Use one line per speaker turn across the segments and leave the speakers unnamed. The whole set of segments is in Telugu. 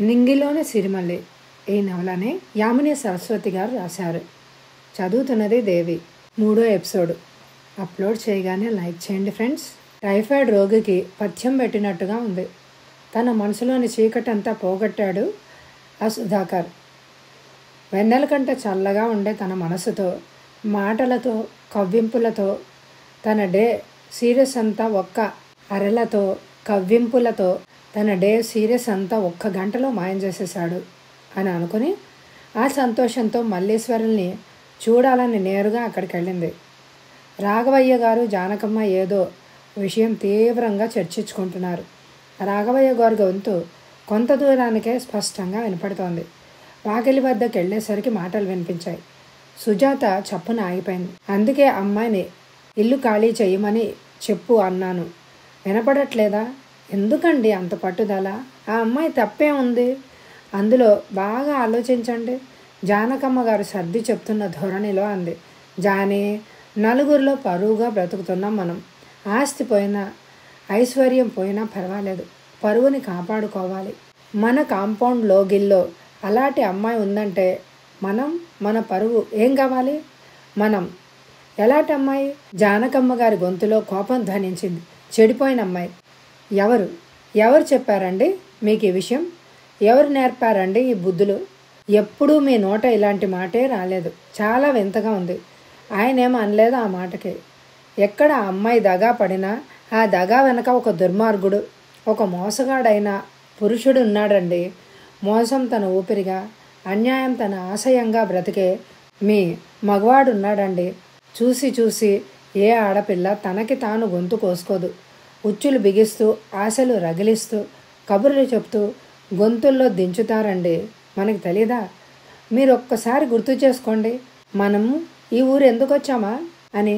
నింగిలోని సిరిమల్లి ఈ నవలని యామిని సరస్వతి గారు రాశారు చదువుతున్నది దేవి మూడో ఎపిసోడ్ అప్లోడ్ చేయగానే లైక్ చేయండి ఫ్రెండ్స్ టైఫాయిడ్ రోగికి పథ్యం పెట్టినట్టుగా ఉంది తన మనసులోని చీకటంతా పోగొట్టాడు ఆ సుధాకర్ వెన్నెల కంటే చల్లగా ఉండే తన మనసుతో మాటలతో కవ్వింపులతో తన డే సీరియస్ అంతా ఒక్క అరలతో కవ్వింపులతో తన డే సీరియస్ అంతా ఒక్క గంటలో మాయం చేసేశాడు అని అనుకుని ఆ సంతోషంతో మల్లీశ్వరుల్ని చూడాలని నేరుగా అక్కడికి వెళ్ళింది రాఘవయ్య గారు జానకమ్మ ఏదో విషయం తీవ్రంగా చర్చించుకుంటున్నారు రాఘవయ్య గారి గొంతు కొంత దూరానికే స్పష్టంగా వినపడుతోంది వాకిలి వద్దకు వెళ్ళేసరికి మాటలు వినిపించాయి సుజాత చప్పున ఆగిపోయింది అందుకే అమ్మాయిని ఇల్లు ఖాళీ చేయమని చెప్పు అన్నాను వినపడట్లేదా ఎందుకండి అంత పట్టుదల ఆ అమ్మాయి తప్పే ఉంది అందులో బాగా ఆలోచించండి జానకమ్మ గారు సర్ది చెప్తున్న ధోరణిలో అంది జానీ నలుగురిలో పరువుగా బ్రతుకుతున్నాం మనం ఆస్తి పోయినా ఐశ్వర్యం పోయినా పర్వాలేదు పరువుని కాపాడుకోవాలి మన కాంపౌండ్లో గిల్లో అలాంటి అమ్మాయి ఉందంటే మనం మన పరువు ఏం కావాలి మనం ఎలాంటి అమ్మాయి జానకమ్మ గారి గొంతులో కోపం ధ్వనించింది చెడిపోయిన అమ్మాయి ఎవరు ఎవరు చెప్పారండి మీకు ఈ విషయం ఎవరు నేర్పారండి ఈ బుద్ధులు ఎప్పుడూ మీ నోట ఇలాంటి మాటే రాలేదు చాలా వింతగా ఉంది ఆయన ఏమో అనలేదు ఆ మాటకి ఎక్కడ ఆ అమ్మాయి దగా పడినా ఆ దగా వెనక ఒక దుర్మార్గుడు ఒక మోసగాడైన పురుషుడు ఉన్నాడండి మోసం తన ఊపిరిగా అన్యాయం తన ఆశయంగా బ్రతికే మీ మగవాడు ఉన్నాడండి చూసి చూసి ఏ ఆడపిల్ల తనకి తాను గొంతు కోసుకోదు ఉచ్చులు బిగిస్తూ ఆశలు రగిలిస్తూ కబుర్లు చెప్తూ గొంతుల్లో దించుతారండి మనకి తెలీదా మీరు ఒక్కసారి గుర్తు చేసుకోండి మనము ఈ ఊరు ఎందుకు వచ్చామా అని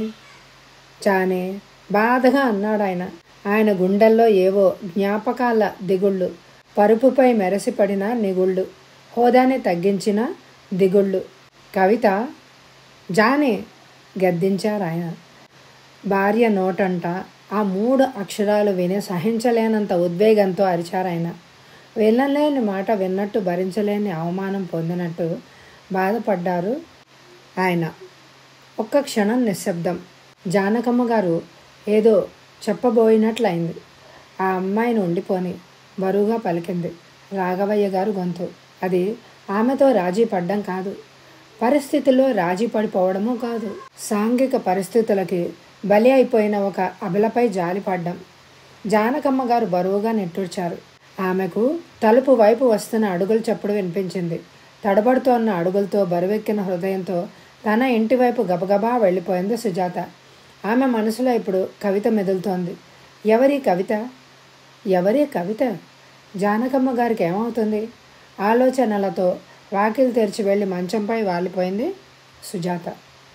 చానే బాధగా అన్నాడు ఆయన ఆయన గుండెల్లో ఏవో జ్ఞాపకాల దిగుళ్ళు పరుపుపై మెరసిపడిన నిగుళ్ళు హోదాని తగ్గించిన దిగుళ్ళు కవిత జానే గద్దించారు ఆయన భార్య నోటంట ఆ మూడు అక్షరాలు విని సహించలేనంత ఉద్వేగంతో అరిచారు ఆయన వినలేని మాట విన్నట్టు భరించలేని అవమానం పొందినట్టు బాధపడ్డారు ఆయన ఒక్క క్షణం నిశ్శబ్దం జానకమ్మ గారు ఏదో చెప్పబోయినట్లయింది ఆ అమ్మాయిని ఉండిపోని బరువుగా పలికింది రాఘవయ్య గారు గొంతు అది ఆమెతో రాజీ పడ్డం కాదు పరిస్థితుల్లో రాజీ పడిపోవడము కాదు సాంఘిక పరిస్థితులకి బలి అయిపోయిన ఒక అబలపై జాలిపడ్డం జానకమ్మ గారు బరువుగా నెట్టూర్చారు ఆమెకు తలుపు వైపు వస్తున్న అడుగులు చప్పుడు వినిపించింది తడబడుతోన్న అడుగులతో బరువెక్కిన హృదయంతో తన ఇంటి వైపు గబగబా వెళ్ళిపోయింది సుజాత ఆమె మనసులో ఇప్పుడు కవిత మెదులుతోంది ఎవరి కవిత ఎవరి కవిత జానకమ్మ గారికి ఏమవుతుంది ఆలోచనలతో వాకిలు తెరిచి వెళ్ళి మంచంపై వాలిపోయింది సుజాత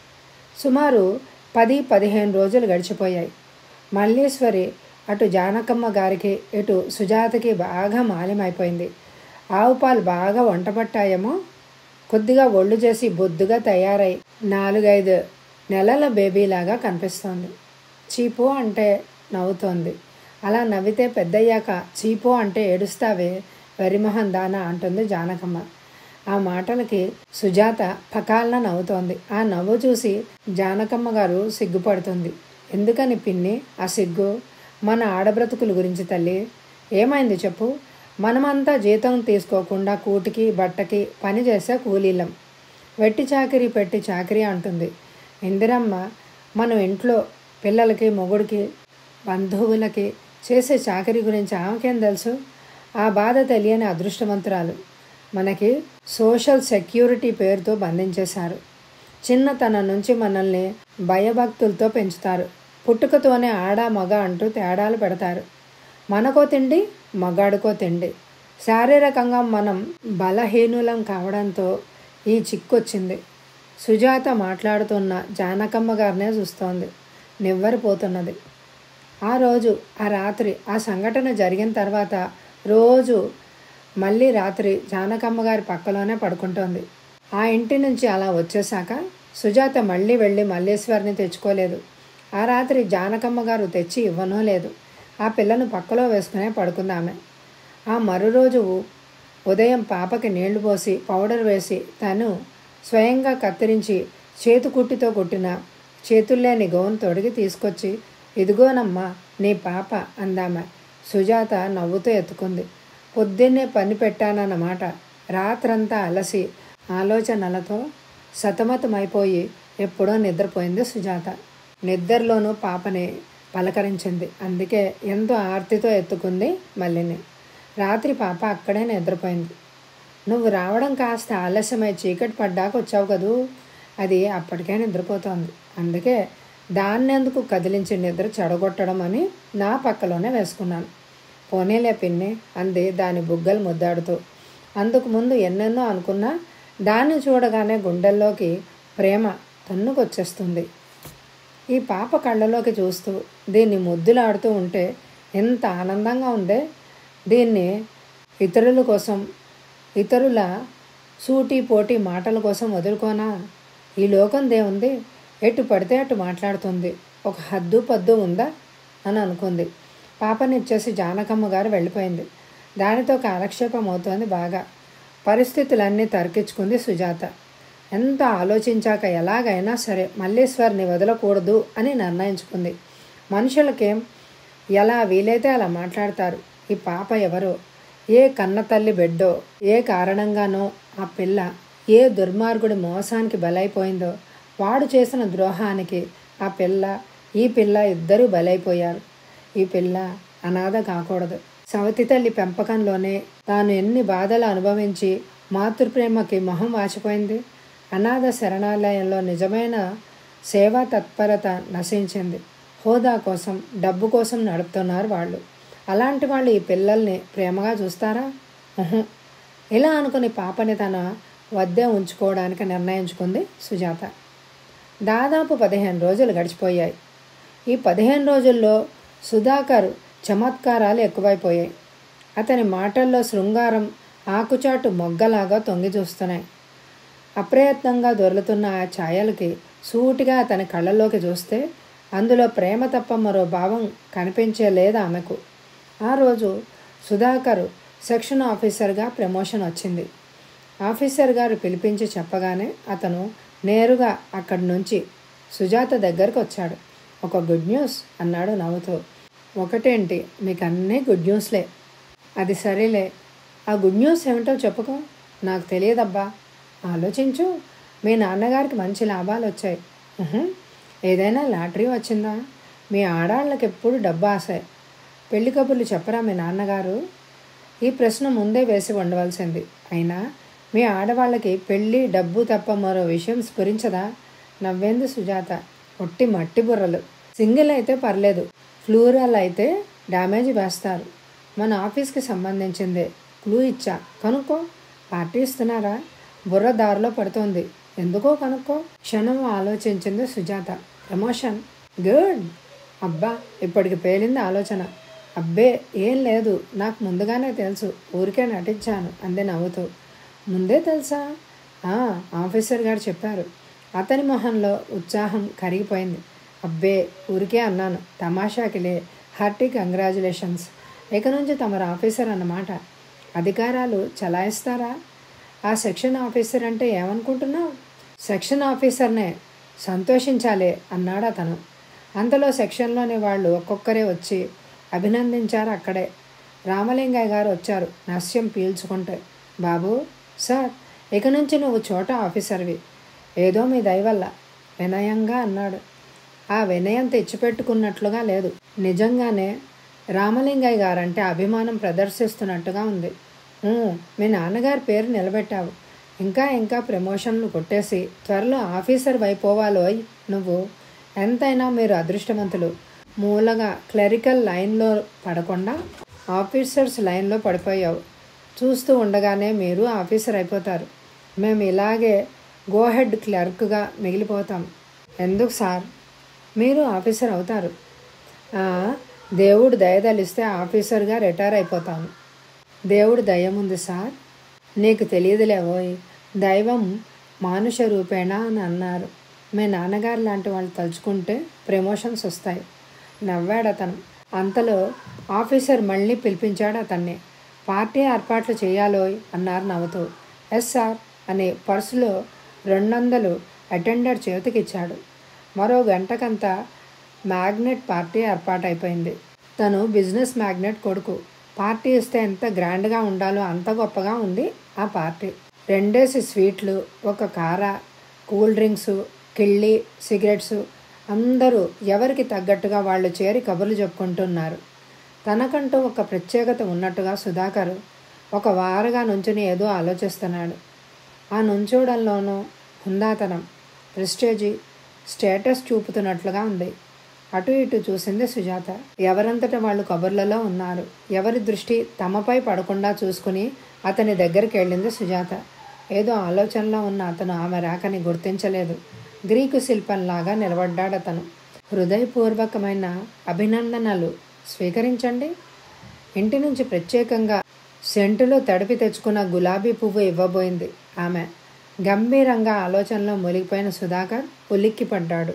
సుమారు పది పదిహేను రోజులు గడిచిపోయాయి మల్లీశ్వరి అటు జానకమ్మ గారికి ఇటు సుజాతకి బాగా మాలిమైపోయింది ఆవు పాలు బాగా వంటపట్టాయేమో కొద్దిగా ఒళ్ళు చేసి బొద్దుగా తయారై నాలుగైదు నెలల బేబీలాగా కనిపిస్తోంది చీపు అంటే నవ్వుతోంది అలా నవ్వితే పెద్దయ్యాక చీపు అంటే ఏడుస్తావే వరిమోహన్ దానా అంటుంది జానకమ్మ ఆ మాటలకి సుజాత పకాలన నవ్వుతోంది ఆ నవ్వు చూసి జానకమ్మ గారు సిగ్గుపడుతుంది ఎందుకని పిన్ని ఆ సిగ్గు మన ఆడబ్రతుకుల గురించి తల్లి ఏమైంది చెప్పు మనమంతా జీతం తీసుకోకుండా కూటికి బట్టకి పని చేసే కూలీలం వెట్టి చాకరీ పెట్టి చాకరీ అంటుంది ఇందిరమ్మ మనం ఇంట్లో పిల్లలకి మొగుడికి బంధువులకి చేసే చాకరీ గురించి ఆమెకేం తెలుసు ఆ బాధ తెలియని అదృష్టవంతురాలు మనకి సోషల్ సెక్యూరిటీ పేరుతో బంధించేశారు చిన్నతనం నుంచి మనల్ని భయభక్తులతో పెంచుతారు పుట్టుకతోనే ఆడ మగ అంటూ తేడాలు పెడతారు మనకో తిండి మగాడుకో తిండి శారీరకంగా మనం బలహీనులం కావడంతో ఈ చిక్కొచ్చింది సుజాత మాట్లాడుతున్న జానకమ్మ గారినే చూస్తోంది నివ్వరిపోతున్నది ఆ రోజు ఆ రాత్రి ఆ సంఘటన జరిగిన తర్వాత రోజు మళ్ళీ రాత్రి జానకమ్మ గారి పక్కలోనే పడుకుంటోంది ఆ ఇంటి నుంచి అలా వచ్చేశాక సుజాత మళ్ళీ వెళ్ళి మల్లేశ్వరిని తెచ్చుకోలేదు ఆ రాత్రి జానకమ్మ గారు తెచ్చి ఇవ్వనూ లేదు ఆ పిల్లను పక్కలో వేసుకునే పడుకుందామె ఆ మరో రోజు ఉదయం పాపకి నీళ్లు పోసి పౌడర్ వేసి తను స్వయంగా కత్తిరించి చేతుకుట్టితో కుట్టిన చేతుల్లేని గౌన్ తొడిగి తీసుకొచ్చి ఇదిగోనమ్మా నీ పాప అందామె సుజాత నవ్వుతూ ఎత్తుకుంది పొద్దున్నే పని పెట్టానన్నమాట రాత్రంతా అలసి ఆలోచనలతో సతమతమైపోయి ఎప్పుడో నిద్రపోయింది సుజాత నిద్రలోనూ పాపని పలకరించింది అందుకే ఎంతో ఆర్తితో ఎత్తుకుంది మళ్ళీని రాత్రి పాప అక్కడే నిద్రపోయింది నువ్వు రావడం కాస్త ఆలస్యమై చీకటి పడ్డాక వచ్చావు కదూ అది అప్పటికే నిద్రపోతోంది అందుకే దాన్నెందుకు కదిలించి నిద్ర చెడగొట్టడం అని నా పక్కలోనే వేసుకున్నాను పోనీలే పిన్ని అంది దాని బుగ్గలు ముద్దాడుతూ అందుకు ముందు ఎన్నెన్నో అనుకున్నా దాన్ని చూడగానే గుండెల్లోకి ప్రేమ తన్నుకొచ్చేస్తుంది ఈ పాప కళ్ళలోకి చూస్తూ దీన్ని ముద్దులాడుతూ ఉంటే ఎంత ఆనందంగా ఉందే దీన్ని ఇతరుల కోసం ఇతరుల సూటి పోటీ మాటల కోసం వదులుకోనా ఈ లోకం దేవుంది ఎటు పడితే అటు మాట్లాడుతుంది ఒక హద్దు పద్దు ఉందా అని అనుకుంది పాపనిచ్చేసి జానకమ్మ గారు వెళ్ళిపోయింది దానితో కాలక్షేపం అవుతోంది బాగా పరిస్థితులన్నీ తర్కించుకుంది సుజాత ఎంత ఆలోచించాక ఎలాగైనా సరే మల్లేశ్వర్ని వదలకూడదు అని నిర్ణయించుకుంది మనుషులకేం ఎలా వీలైతే అలా మాట్లాడతారు ఈ పాప ఎవరో ఏ కన్న తల్లి బిడ్డో ఏ కారణంగానో ఆ పిల్ల ఏ దుర్మార్గుడి మోసానికి బలైపోయిందో వాడు చేసిన ద్రోహానికి ఆ పిల్ల ఈ పిల్ల ఇద్దరూ బలైపోయారు ఈ పిల్ల అనాథ కాకూడదు సవతి తల్లి పెంపకంలోనే తాను ఎన్ని బాధలు అనుభవించి మాతృప్రేమకి మొహం వాచిపోయింది అనాథ శరణాలయంలో నిజమైన సేవా తత్పరత నశించింది హోదా కోసం డబ్బు కోసం నడుపుతున్నారు వాళ్ళు అలాంటి వాళ్ళు ఈ పిల్లల్ని ప్రేమగా చూస్తారా ఉహు. ఇలా అనుకుని పాపని తన వద్దే ఉంచుకోవడానికి నిర్ణయించుకుంది సుజాత దాదాపు పదిహేను రోజులు గడిచిపోయాయి ఈ పదిహేను రోజుల్లో సుధాకర్ చమత్కారాలు ఎక్కువైపోయాయి అతని మాటల్లో శృంగారం ఆకుచాటు మొగ్గలాగా తొంగి చూస్తున్నాయి అప్రయత్నంగా దొర్లుతున్న ఆ ఛాయలకి సూటిగా అతని కళ్ళల్లోకి చూస్తే అందులో ప్రేమ తప్ప మరో భావం కనిపించలేదు ఆమెకు ఆ రోజు సుధాకర్ సెక్షన్ ఆఫీసర్గా ప్రమోషన్ వచ్చింది ఆఫీసర్ గారు పిలిపించి చెప్పగానే అతను నేరుగా అక్కడి నుంచి సుజాత దగ్గరకు వచ్చాడు ఒక గుడ్ న్యూస్ అన్నాడు నవ్వుతూ ఒకటేంటి మీకు అన్నీ గుడ్ న్యూస్లే అది సరేలే ఆ గుడ్ న్యూస్ ఏమిటో చెప్పుకో నాకు తెలియదబ్బా ఆలోచించు మీ నాన్నగారికి మంచి లాభాలు వచ్చాయి ఉహుం, ఏదైనా లాటరీ వచ్చిందా మీ ఆడాళ్ళకి ఎప్పుడు డబ్బు ఆశాయి పెళ్లి కబుర్లు చెప్పరా మీ నాన్నగారు ఈ ప్రశ్న ముందే వేసి ఉండవలసింది అయినా మీ ఆడవాళ్ళకి పెళ్ళి డబ్బు తప్ప మరో విషయం స్ఫురించదా నవ్వేంది సుజాత ఒట్టి మట్టి బుర్రలు సింగిల్ అయితే పర్లేదు ఫ్లూరల్ అయితే డ్యామేజ్ వేస్తారు మన ఆఫీస్కి సంబంధించిందే క్లూ ఇచ్చా కనుక్కో పార్టీ ఇస్తున్నారా బుర్ర దారిలో పడుతోంది ఎందుకో కనుక్కో క్షణం ఆలోచించింది సుజాత ప్రమోషన్ గుడ్ అబ్బా ఇప్పటికి పేలింది ఆలోచన అబ్బే ఏం లేదు నాకు ముందుగానే తెలుసు ఊరికే నటించాను అందే నవ్వుతూ ముందే తెలుసా "ఆ, ఆఫీసర్ గారు చెప్పారు అతని మొహంలో ఉత్సాహం కరిగిపోయింది అబ్బే ఊరికే అన్నాను తమాషాకిలే హార్టీ కంగ్రాచులేషన్స్ ఇక నుంచి తమరు ఆఫీసర్ అన్నమాట అధికారాలు చలాయిస్తారా ఆ సెక్షన్ ఆఫీసర్ అంటే ఏమనుకుంటున్నావు సెక్షన్ ఆఫీసర్నే సంతోషించాలే అన్నాడు అతను అంతలో సెక్షన్లోని వాళ్ళు ఒక్కొక్కరే వచ్చి అభినందించారు అక్కడే రామలింగయ్య గారు వచ్చారు నస్యం పీల్చుకుంటే బాబు సార్ ఇక నుంచి నువ్వు చోట ఆఫీసర్వి ఏదో మీ దయ వల్ల వినయంగా అన్నాడు ఆ వినయం తెచ్చిపెట్టుకున్నట్లుగా లేదు నిజంగానే రామలింగయ్య గారంటే అభిమానం ప్రదర్శిస్తున్నట్టుగా ఉంది "ఊ, మీ నాన్నగారి పేరు నిలబెట్టావు ఇంకా ఇంకా ప్రమోషన్లు కొట్టేసి త్వరలో ఆఫీసర్ వైపోవాలోయ్ నువ్వు ఎంతైనా మీరు అదృష్టవంతులు మూలగా క్లరికల్ లైన్లో పడకుండా ఆఫీసర్స్ లైన్లో పడిపోయావు చూస్తూ ఉండగానే మీరు ఆఫీసర్ అయిపోతారు మేము ఇలాగే గోహెడ్ క్లర్క్గా మిగిలిపోతాం ఎందుకు సార్ మీరు ఆఫీసర్ అవుతారు "ఆ, దేవుడు దయదలిస్తే ఆఫీసర్గా రిటైర్ అయిపోతాను దేవుడు దయముంది సార్ నీకు తెలియదులేవోయ్ దైవం మానుష రూపేణ అని అన్నారు మీ నాన్నగారు లాంటి వాళ్ళు తలుచుకుంటే ప్రమోషన్స్ వస్తాయి నవ్వాడు అతను అంతలో ఆఫీసర్ మళ్ళీ పిలిపించాడు అతన్ని పార్టీ ఏర్పాట్లు చేయాలో అన్నారు నవ్వుతూ ఎస్ సార్ అని పర్సులో రెండు వందలు అటెండర్ చేతికిచ్చాడు మరో గంటకంతా మ్యాగ్నెట్ పార్టీ ఏర్పాటైపోయింది తను బిజినెస్ మ్యాగ్నెట్ కొడుకు పార్టీ ఇస్తే ఎంత గ్రాండ్గా ఉండాలో అంత గొప్పగా ఉంది ఆ పార్టీ రెండేసి స్వీట్లు ఒక కార కూల్ డ్రింక్స్ కిళ్ళి సిగరెట్స్ అందరూ ఎవరికి తగ్గట్టుగా వాళ్ళు చేరి కబుర్లు చెప్పుకుంటున్నారు తనకంటూ ఒక ప్రత్యేకత ఉన్నట్టుగా సుధాకర్ ఒక వారగా నుంచుని ఏదో ఆలోచిస్తున్నాడు ఆ నుంచోడంలోనూ హుందాతనం ప్రెస్టేజీ స్టేటస్ చూపుతున్నట్లుగా ఉంది అటు ఇటు చూసింది సుజాత ఎవరంతట వాళ్ళు కబుర్లలో ఉన్నారు ఎవరి దృష్టి తమపై పడకుండా చూసుకుని అతని దగ్గరికి వెళ్ళింది సుజాత ఏదో ఆలోచనలో ఉన్న అతను ఆమె రాకని గుర్తించలేదు గ్రీకు శిల్పంలాగా నిలబడ్డాడు అతను హృదయపూర్వకమైన అభినందనలు స్వీకరించండి ఇంటి నుంచి ప్రత్యేకంగా సెంటులో తడిపి తెచ్చుకున్న గులాబీ పువ్వు ఇవ్వబోయింది ఆమె గంభీరంగా ఆలోచనలో మునిగిపోయిన సుధాకర్ ఉలిక్కిపడ్డాడు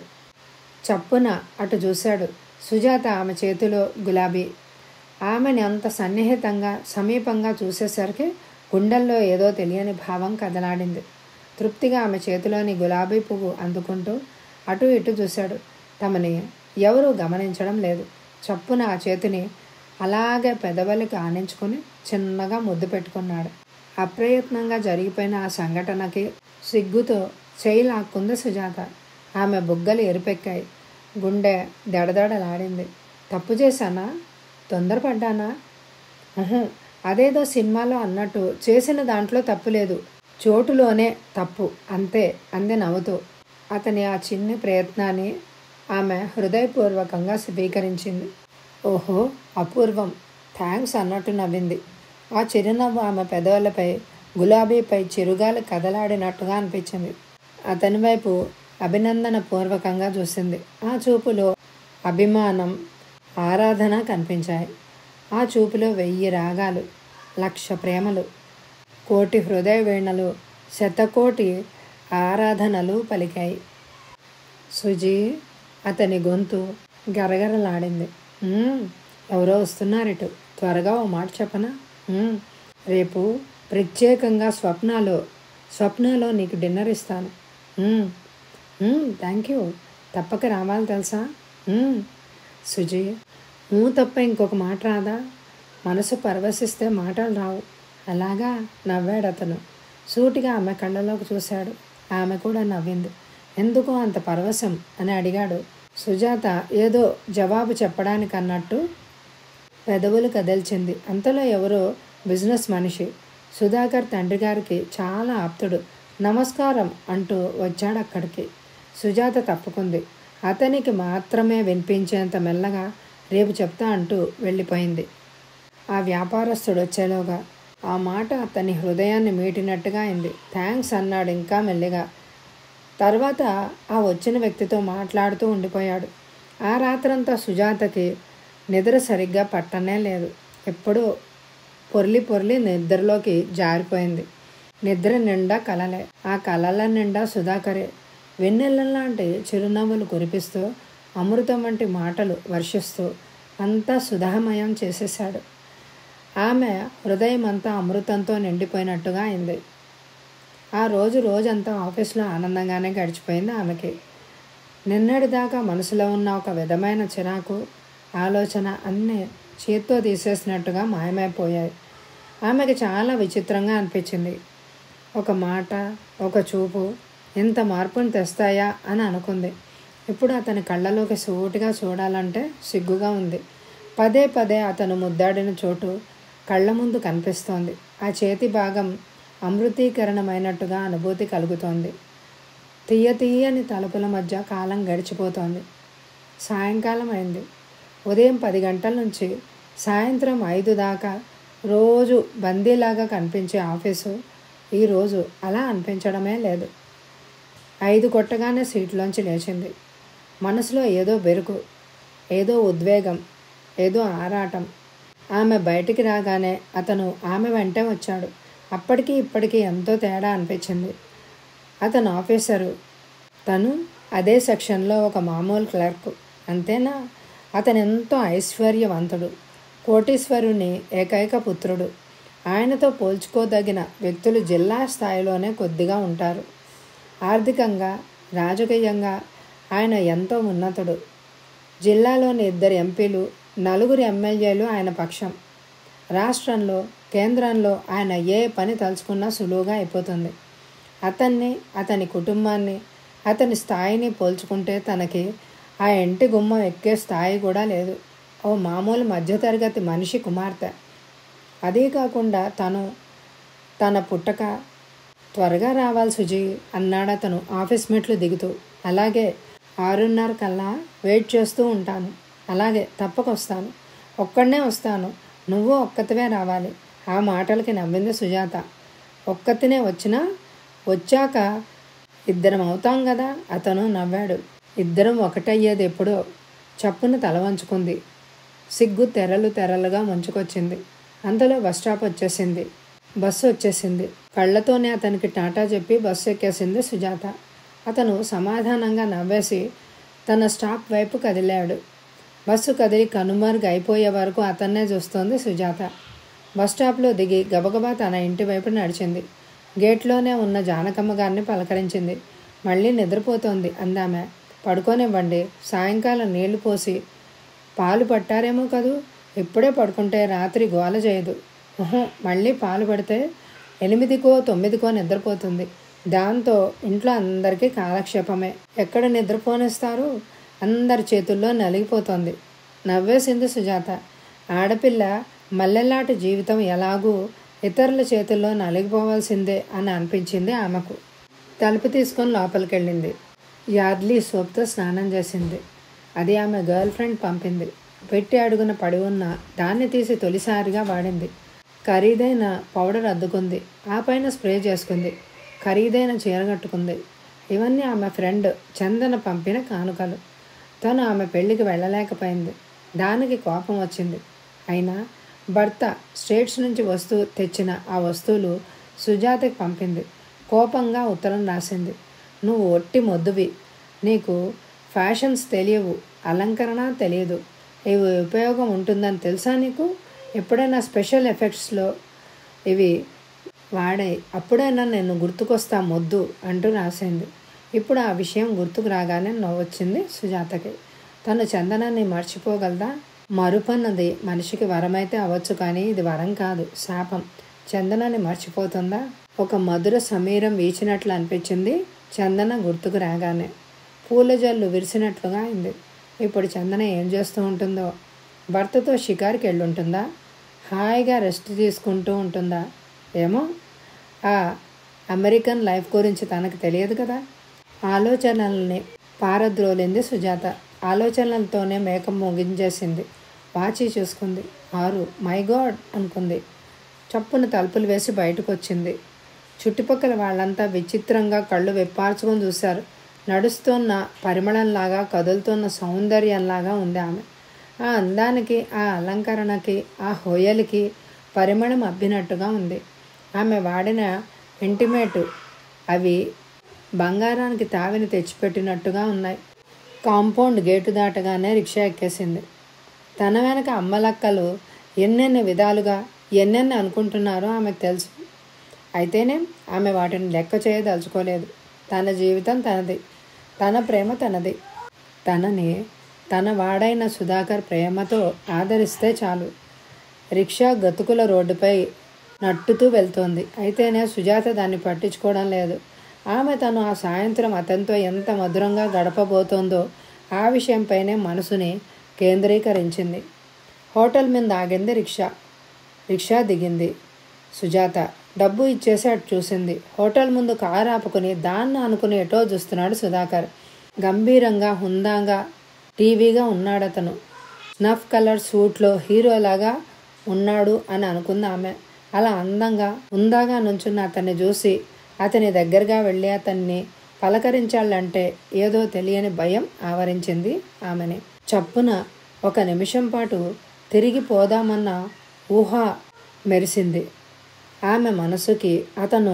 చప్పున అటు చూశాడు సుజాత ఆమె చేతిలో గులాబీ ఆమెని అంత సన్నిహితంగా సమీపంగా చూసేసరికి గుండెల్లో ఏదో తెలియని భావం కదలాడింది తృప్తిగా ఆమె చేతిలోని గులాబీ పువ్వు అందుకుంటూ అటు ఇటు చూశాడు తమని ఎవరూ గమనించడం లేదు చప్పున ఆ చేతిని అలాగే పెదవులకి ఆనించుకొని చిన్నగా ముద్దు పెట్టుకున్నాడు అప్రయత్నంగా జరిగిపోయిన ఆ సంఘటనకి సిగ్గుతో చేయి లాక్కుంది సుజాత ఆమె బుగ్గలు ఎరిపెక్కాయి గుండె దడదడలాడింది తప్పు చేశానా తొందరపడ్డానా ఉహు, అదేదో సినిమాలో అన్నట్టు చేసిన దాంట్లో తప్పు లేదు చోటులోనే తప్పు అంతే అంది నవ్వుతూ అతని ఆ చిన్ని ప్రయత్నాన్ని ఆమె హృదయపూర్వకంగా స్వీకరించింది ఓహో అపూర్వం థ్యాంక్స్ అన్నట్టు నవ్వింది ఆ చిరునవ్వు ఆమె పెదవులపై గులాబీపై చిరుగాలి కదలాడినట్టుగా అనిపించింది అతని వైపు అభినందన పూర్వకంగా చూసింది ఆ చూపులో అభిమానం ఆరాధన కనిపించాయి ఆ చూపులో వెయ్యి రాగాలు లక్ష ప్రేమలు కోటి హృదయ వీణలు శతకోటి ఆరాధనలు పలికాయి సుజీ అతని గొంతు గరగరలాడింది "ఉమ్, ఎవరో వస్తున్నారిటు త్వరగా ఓ మాట చెప్పనా "ఉమ్, రేపు ప్రత్యేకంగా స్వప్నాలో స్వప్నాలో నీకు డిన్నర్ ఇస్తాను థ్యాంక్ యూ తప్పక రావాలి తెలుసా "ఉమ్." సుజీ నువ్వు తప్ప ఇంకొక మాట రాదా మనసు పరవశిస్తే మాటలు రావు అలాగా నవ్వాడు అతను సూటిగా ఆమె కళ్ళలోకి చూశాడు ఆమె కూడా నవ్వింది ఎందుకు అంత పరవశం అని అడిగాడు సుజాత ఏదో జవాబు చెప్పడానికి అన్నట్టు పెదవులు కదిల్చింది అంతలో ఎవరో బిజినెస్ మనిషి సుధాకర్ తండ్రి గారికి చాలా ఆప్తుడు నమస్కారం అంటూ వచ్చాడు అక్కడికి సుజాత తప్పుకుంది అతనికి మాత్రమే వినిపించేంత మెల్లగా రేపు చెప్తా అంటూ వెళ్ళిపోయింది ఆ వ్యాపారస్తుడు వచ్చేలోగా ఆ మాట అతని హృదయాన్ని మీటినట్టుగా అయింది థ్యాంక్స్ అన్నాడు ఇంకా మెల్లిగా తర్వాత ఆ వచ్చిన వ్యక్తితో మాట్లాడుతూ ఉండిపోయాడు ఆ రాత్రంతా సుజాతకి నిద్ర సరిగ్గా పట్టనే లేదు ఎప్పుడూ పొర్లి పొర్లి నిద్రలోకి జారిపోయింది నిద్ర నిండా కలలే ఆ కలల నిండా సుధాకరే వెన్నెల్లలాంటి చిరునవ్వులు కురిపిస్తూ అమృతం వంటి మాటలు వర్షిస్తూ అంతా సుధామయం చేసేశాడు ఆమె హృదయం అంతా అమృతంతో నిండిపోయినట్టుగా అయింది ఆ రోజు రోజంతా ఆఫీస్లో ఆనందంగానే గడిచిపోయింది ఆమెకి నిన్నటిదాకా మనసులో ఉన్న ఒక విధమైన చిరాకు ఆలోచన అన్నీ చేత్తో తీసేసినట్టుగా మాయమైపోయాయి ఆమెకి చాలా విచిత్రంగా అనిపించింది ఒక మాట ఒక చూపు ఇంత మార్పును తెస్తాయా అని అనుకుంది ఇప్పుడు అతని కళ్ళలోకి సూటిగా చూడాలంటే సిగ్గుగా ఉంది పదే పదే అతను ముద్దాడిన చోటు కళ్ళ ముందు కనిపిస్తోంది ఆ చేతి భాగం అమృతీకరణమైనట్టుగా అనుభూతి కలుగుతోంది తీయ తీయని తలుపుల మధ్య కాలం గడిచిపోతోంది సాయంకాలం అయింది ఉదయం పది గంటల నుంచి సాయంత్రం ఐదు దాకా రోజు బందీలాగా కనిపించే ఆఫీసు ఈరోజు అలా అనిపించడమే లేదు ఐదు కొట్టగానే సీట్లోంచి లేచింది మనసులో ఏదో బెరుకు ఏదో ఉద్వేగం ఏదో ఆరాటం ఆమె బయటికి రాగానే అతను ఆమె వెంటే వచ్చాడు అప్పటికి ఇప్పటికీ ఎంతో తేడా అనిపించింది అతను ఆఫీసరు తను అదే సెక్షన్లో ఒక మామూలు క్లర్క్ అంతేనా అతను ఎంతో ఐశ్వర్యవంతుడు కోటీశ్వరుని ఏకైక పుత్రుడు ఆయనతో పోల్చుకోదగిన వ్యక్తులు జిల్లా స్థాయిలోనే కొద్దిగా ఉంటారు ఆర్థికంగా రాజకీయంగా ఆయన ఎంతో ఉన్నతుడు జిల్లాలోని ఇద్దరు ఎంపీలు నలుగురు ఎమ్మెల్యేలు ఆయన పక్షం రాష్ట్రంలో కేంద్రంలో ఆయన ఏ పని తలుచుకున్నా సులువుగా అయిపోతుంది అతన్ని అతని కుటుంబాన్ని అతని స్థాయిని పోల్చుకుంటే తనకి ఆ ఇంటి గుమ్మం ఎక్కే స్థాయి కూడా లేదు ఓ మామూలు మధ్యతరగతి మనిషి కుమార్తె అదీ కాకుండా తను తన పుట్టక త్వరగా రావాలి సుజీ అన్నాడు అతను ఆఫీస్ మెట్లు దిగుతూ అలాగే ఆరున్నర కల్లా వెయిట్ చేస్తూ ఉంటాను అలాగే తప్పకొస్తాను ఒక్కడనే వస్తాను నువ్వు ఒక్కతివే రావాలి ఆ మాటలకి నవ్వింది సుజాత ఒక్కతినే వచ్చినా వచ్చాక ఇద్దరం అవుతాం కదా అతను నవ్వాడు ఇద్దరం ఒకటయ్యేది ఎప్పుడో చప్పున తల వంచుకుంది సిగ్గు తెరలు తెరలుగా ముంచుకొచ్చింది అంతలో బస్ స్టాప్ వచ్చేసింది బస్సు వచ్చేసింది కళ్ళతోనే అతనికి టాటా చెప్పి బస్సు ఎక్కేసింది సుజాత అతను సమాధానంగా నవ్వేసి తన స్టాప్ వైపు కదిలాడు బస్సు కదిలి కనుమరుగు అయిపోయే వరకు అతన్నే చూస్తోంది సుజాత బస్ స్టాప్లో దిగి గబగబా తన ఇంటి వైపు నడిచింది గేట్లోనే ఉన్న జానకమ్మ గారిని పలకరించింది మళ్ళీ నిద్రపోతోంది అందామె పడుకోనివ్వండి సాయంకాలం నీళ్లు పోసి పాలు పట్టారేమో కదూ ఇప్పుడే పడుకుంటే రాత్రి గోల చేయదు ఉహు, మళ్ళీ పాలు పడితే ఎనిమిదికో తొమ్మిదికో నిద్రపోతుంది దాంతో ఇంట్లో అందరికీ కాలక్షేపమే ఎక్కడ నిద్రపోనిస్తారు అందరి చేతుల్లో నలిగిపోతోంది నవ్వేసింది సుజాత ఆడపిల్ల మల్లెలాంటి జీవితం ఎలాగూ ఇతరుల చేతుల్లో నలిగిపోవాల్సిందే అని అనిపించింది ఆమెకు తలుపు తీసుకొని లోపలికెళ్ళింది యార్లీ సోప్తో స్నానం చేసింది అది ఆమె గర్ల్ ఫ్రెండ్ పంపింది పెట్టి అడుగున పడి ఉన్న దాన్ని తీసి తొలిసారిగా వాడింది ఖరీదైన పౌడర్ అద్దుకుంది ఆ పైన స్ప్రే చేసుకుంది ఖరీదైన చీర కట్టుకుంది ఇవన్నీ ఆమె ఫ్రెండ్ చందన పంపిన కానుకలు తను ఆమె పెళ్లికి వెళ్ళలేకపోయింది దానికి కోపం వచ్చింది అయినా భర్త స్టేట్స్ నుంచి వస్తూ తెచ్చిన ఆ వస్తువులు సుజాతకి పంపింది కోపంగా ఉత్తరం రాసింది నువ్వు ఒట్టి మొద్దువి నీకు ఫ్యాషన్స్ తెలియవు అలంకరణ తెలియదు ఇవి ఉపయోగం ఉంటుందని తెలుసా నీకు ఎప్పుడైనా స్పెషల్ ఎఫెక్ట్స్లో ఇవి వాడాయి అప్పుడైనా నేను గుర్తుకొస్తా మొద్దు అంటూ రాసింది ఇప్పుడు ఆ విషయం గుర్తుకు రాగానే నవ్వొచ్చింది సుజాతకి తను చందనాన్ని మర్చిపోగలదా మరుపన్నది మనిషికి వరమైతే అవ్వచ్చు కానీ ఇది వరం కాదు శాపం చందనాన్ని మర్చిపోతుందా ఒక మధుర సమీరం వీచినట్లు అనిపించింది చందన గుర్తుకు రాగానే పూల జల్లు విరిసినట్లుగా అయింది ఇప్పుడు చందన ఏం చేస్తూ ఉంటుందో భర్తతో షికార్కి వెళ్ళుంటుందా హాయిగా రెస్ట్ తీసుకుంటూ ఉంటుందా ఏమో ఆ అమెరికన్ లైఫ్ గురించి తనకు తెలియదు కదా ఆలోచనల్ని పారద్రోలింది సుజాత ఆలోచనలతోనే మేకం ముగించేసింది వాచి చూసుకుంది ఆరు మై గాడ్ అనుకుంది చప్పున తలుపులు వేసి బయటకు వచ్చింది చుట్టుపక్కల వాళ్ళంతా విచిత్రంగా కళ్ళు విప్పార్చుకొని చూశారు నడుస్తున్న పరిమళంలాగా కదులుతున్న సౌందర్యంలాగా ఉంది ఆమె ఆ అందానికి ఆ అలంకరణకి ఆ హోయలికి పరిమళం అబ్బినట్టుగా ఉంది ఆమె వాడిన ఇంటిమేటు అవి బంగారానికి తావిని తెచ్చిపెట్టినట్టుగా ఉన్నాయి కాంపౌండ్ గేటు దాటగానే రిక్షా ఎక్కేసింది తన వెనక అమ్మలక్కలు ఎన్నెన్ని విధాలుగా ఎన్నెన్ని అనుకుంటున్నారో ఆమెకు తెలుసు అయితేనే ఆమె వాటిని లెక్క చేయదలుచుకోలేదు తన జీవితం తనది తన ప్రేమ తనది తనని తన వాడైన సుధాకర్ ప్రేమతో ఆదరిస్తే చాలు రిక్షా గతుకుల రోడ్డుపై నట్టుతూ వెళ్తోంది అయితేనే సుజాత దాన్ని పట్టించుకోవడం లేదు ఆమె తను ఆ సాయంత్రం అతనితో ఎంత మధురంగా గడపబోతోందో ఆ విషయంపైనే మనసుని కేంద్రీకరించింది హోటల్ మీద ఆగింది రిక్షా రిక్షా దిగింది సుజాత డబ్బు ఇచ్చేసి అటు చూసింది హోటల్ ముందు కారు ఆపుకుని దాన్ని అనుకుని ఎటో చూస్తున్నాడు సుధాకర్ గంభీరంగా హుందాగా టీవీగా ఉన్నాడు అతను స్నఫ్ కలర్ సూట్లో హీరోలాగా ఉన్నాడు అని అనుకుంది ఆమె అలా అందంగా హుందాగా నుంచున్న అతన్ని చూసి అతని దగ్గరగా వెళ్ళి అతన్ని పలకరించాలంటే ఏదో తెలియని భయం ఆవరించింది ఆమెని చప్పున ఒక నిమిషం పాటు తిరిగి పోదామన్న ఊహ మెరిసింది ఆమె మనసుకి అతను